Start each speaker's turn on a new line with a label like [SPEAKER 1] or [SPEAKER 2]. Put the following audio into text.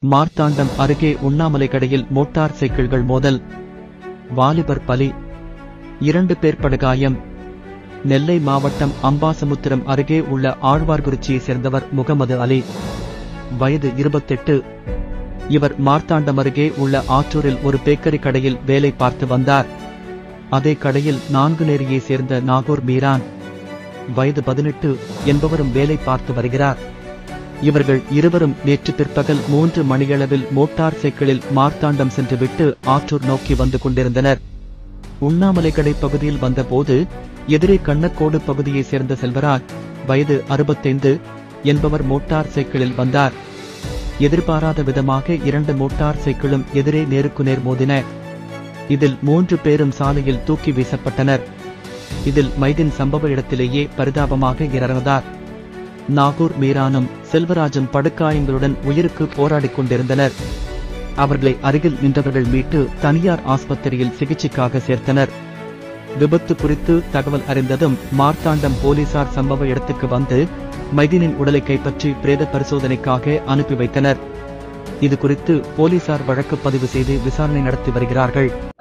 [SPEAKER 1] மார்த்தாண்டம் அருகே உண்ணாமலை கடையில் மோட்டார் சைக்கிள்கள் மோதல் வாலிபர் பலி இரண்டு பேர் படுகாயம் நெல்லை மாவட்டம் அம்பாசமுத்திரம் அருகே உள்ள ஆழ்வார்குறிச்சியைச் சேர்ந்தவர் முகமது அலி வயது இருபத்தெட்டு இவர் மார்த்தாண்டம் அருகே உள்ள ஆற்றூரில் ஒரு பேக்கரி கடையில் வேலை பார்த்து வந்தார் அதே கடையில் நான்கு நேரியைச் சேர்ந்த நாகூர் மீரான் வயது பதினெட்டு என்பவரும் வேலை பார்த்து வருகிறார் இவர்கள் இருவரும் நேற்று பிற்பகல் மூன்று மணியளவில் மோட்டார் சைக்கிளில் மார்த்தாண்டம் சென்றுவிட்டு ஆற்றூர் நோக்கி வந்து கொண்டிருந்தனர் உண்ணாமலைக்கடை பகுதியில் வந்தபோது எதிரே கண்ணக்கோடு பகுதியைச் சேர்ந்த செல்வராஜ் வயது அறுபத்தைந்து என்பவர் மோட்டார் சைக்கிளில் வந்தார் எதிர்பாராத விதமாக இரண்டு மோட்டார் சைக்கிளும் எதிரே நேருக்கு நேர் மோதின இதில் மூன்று பேரும் சாலையில் தூக்கி வீசப்பட்டனர் இதில் மைதின் சம்பவ இடத்திலேயே பரிதாபமாக இறந்தார் நாகூர் மீரானும் செல்வராஜும் படுகாயங்களுடன் உயிருக்கு போராடிக் கொண்டிருந்தனர் அவர்களை அருகில் நின்றவர்கள் மீட்டு தனியார் ஆஸ்பத்திரியில் சிகிச்சைக்காக சேர்த்தனர் விபத்து குறித்து தகவல் அறிந்ததும் மார்த்தாண்டம் போலீசார் சம்பவ இடத்துக்கு வந்து மைதீனின் உடலை கைப்பற்றி பிரேத பரிசோதனைக்காக அனுப்பி வைத்தனர் இது குறித்து போலீசார் வழக்கு பதிவு செய்து விசாரணை நடத்தி வருகிறார்கள்